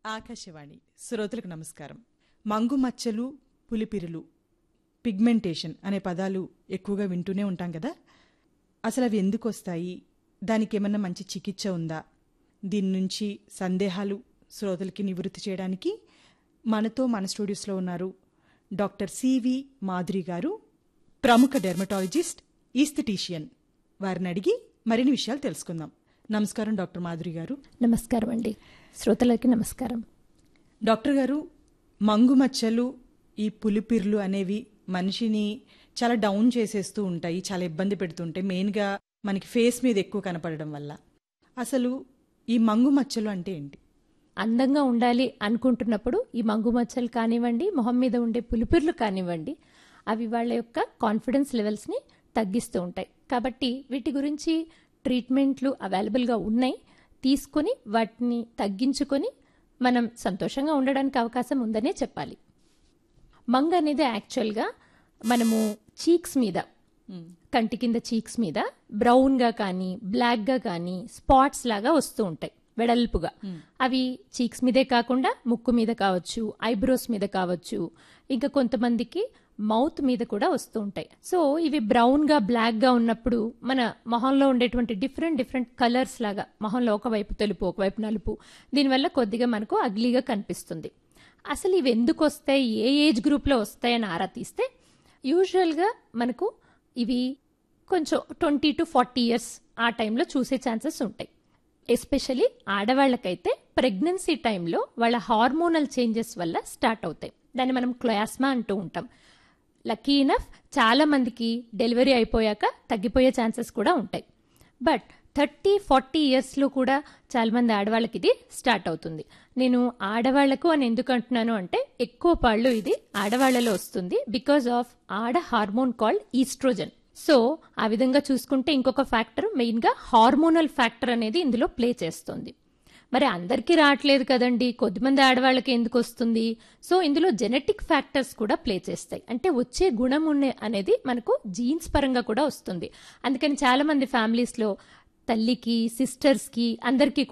ఆకాశవాణి శ్రోతలకు నమస్కారం మంగు మచ్చలు పులిపిరులు పిగ్మెంటేషన్ అనే పదాలు ఎక్కువగా వింటూనే ఉంటాం కదా అసలు అవి ఎందుకు వస్తాయి దానికి ఏమన్నా మంచి చికిత్స ఉందా దీని నుంచి సందేహాలు శ్రోతలకి నివృత్తి చేయడానికి మనతో మన స్టూడియోస్లో ఉన్నారు డాక్టర్ సివి మాధురి గారు ప్రముఖ డెర్మటాలజిస్ట్ ఈస్థెటీషియన్ వారిని అడిగి మరిన్ని విషయాలు తెలుసుకుందాం నమస్కారం డాక్టర్ మాధురి గారు నమస్కారం అండి శ్రోతలకి నమస్కారం డాక్టర్ గారు మంగు మచ్చలు ఈ పులిపిర్లు అనేవి మనిషిని చాలా డౌన్ చేసేస్తూ ఉంటాయి చాలా ఇబ్బంది పెడుతుంటాయి మెయిన్గా మనకి ఫేస్ మీద ఎక్కువ కనపడడం వల్ల అసలు ఈ మంగు మచ్చలు అంటే ఏంటి అందంగా ఉండాలి అనుకుంటున్నప్పుడు ఈ మంగు మచ్చలు కానివ్వండి మొహం మీద ఉండే పులిపిర్లు కానివ్వండి అవి వాళ్ళ యొక్క కాన్ఫిడెన్స్ లెవెల్స్ని తగ్గిస్తూ ఉంటాయి కాబట్టి వీటి గురించి ట్రీట్మెంట్లు అవైలబుల్గా ఉన్నాయి తీసుకొని వాటిని తగ్గించుకొని మనం సంతోషంగా ఉండడానికి అవకాశం ఉందనే చెప్పాలి మంగ అనేది యాక్చువల్గా మనము చీక్స్ మీద కంటి కింద చీక్స్ మీద బ్రౌన్గా కానీ బ్లాక్గా కానీ స్పాట్స్ లాగా వస్తూ ఉంటాయి వెడల్పుగా అవి చీక్స్ మీదే కాకుండా ముక్కు మీద కావచ్చు ఐబ్రోస్ మీద కావచ్చు ఇంకా కొంతమందికి మౌత్ మీద కూడా వస్తూ ఉంటాయి సో ఇవి బ్రౌన్గా బ్లాక్గా ఉన్నప్పుడు మన మొహంలో ఉండేటువంటి డిఫరెంట్ డిఫరెంట్ కలర్స్ లాగా మొహంలో ఒకవైపు తెలుపు ఒకవైపు నలుపు దీనివల్ల కొద్దిగా మనకు అగ్లీగా కనిపిస్తుంది అసలు ఇవి ఎందుకు వస్తాయి ఏ ఏజ్ గ్రూప్లో వస్తాయని ఆరా తీస్తే యూజువల్గా మనకు ఇవి కొంచెం ట్వంటీ టు ఫార్టీ ఇయర్స్ ఆ టైంలో చూసే ఛాన్సెస్ ఉంటాయి ఎస్పెషలీ ఆడవాళ్ళకైతే ప్రెగ్నెన్సీ టైంలో వాళ్ళ హార్మోనల్ చేంజెస్ వల్ల స్టార్ట్ అవుతాయి దాన్ని మనం క్లాస్మా అంటూ ఉంటాం లక్కీ ఇనఫ్ చాలా మందికి డెలివరీ అయిపోయాక తగ్గిపోయే ఛాన్సెస్ కూడా ఉంటాయి బట్ థర్టీ ఫార్టీ ఇయర్స్లో కూడా చాలామంది ఆడవాళ్ళకి ఇది స్టార్ట్ అవుతుంది నేను ఆడవాళ్లకు అని ఎందుకు అంటున్నాను అంటే ఎక్కువ పాళ్ళు ఇది ఆడవాళ్లలో వస్తుంది బికాజ్ ఆఫ్ ఆడ హార్మోన్ కాల్డ్ ఈస్ట్రోజన్ సో ఆ విధంగా చూసుకుంటే ఇంకొక ఫ్యాక్టర్ మెయిన్గా హార్మోనల్ ఫ్యాక్టర్ అనేది ఇందులో ప్లే చేస్తుంది మరి అందరికీ రావట్లేదు కదండి కొద్దిమంది ఆడవాళ్ళకి ఎందుకు వస్తుంది సో ఇందులో జెనెటిక్ ఫ్యాక్టర్స్ కూడా ప్లే చేస్తాయి అంటే వచ్చే గుణం ఉండే అనేది మనకు జీన్స్ పరంగా కూడా వస్తుంది అందుకని చాలా మంది ఫ్యామిలీస్లో తల్లికి సిస్టర్స్కి అందరికీ